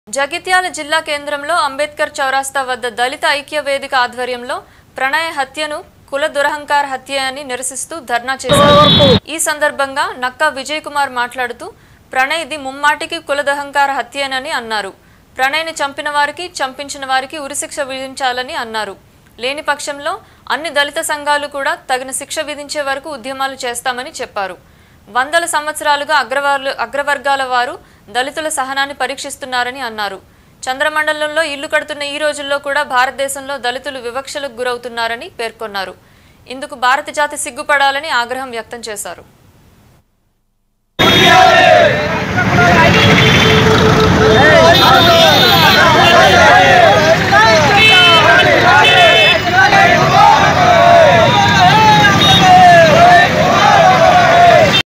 జగిత్యాల జిల్లా కేంద్రంలో అంబేద్కర్ చౌరాస్తా వద్ద దళిత ఐక్య వేదిక ఆధ్వర్యంలో ప్రణయ హత్యను కుల దురహంకార హత్య అని నిరసిస్తూ ధర్నా చేశారు ఈ సందర్భంగా నక్కా విజయ్ కుమార్ మాట్లాడుతూ ప్రణయ్ది ముమ్మాటికి కుల దురహంకార హత్యేనని అన్నారు ప్రణయ్ని చంపిన వారికి చంపించిన వారికి ఉరిశిక్ష విధించాలని అన్నారు లేని పక్షంలో అన్ని దళిత సంఘాలు కూడా తగిన శిక్ష విధించే వరకు ఉద్యమాలు చేస్తామని చెప్పారు వందల సంవత్సరాలుగా అగ్రవారు అగ్రవర్గాల వారు దళితుల సహనాన్ని పరీక్షిస్తున్నారని అన్నారు చంద్రమండలంలో ఇల్లు కడుతున్న ఈ రోజుల్లో కూడా భారతదేశంలో దళితులు వివక్షలకు గురవుతున్నారని పేర్కొన్నారు ఇందుకు భారత జాతి సిగ్గుపడాలని ఆగ్రహం వ్యక్తం చేశారు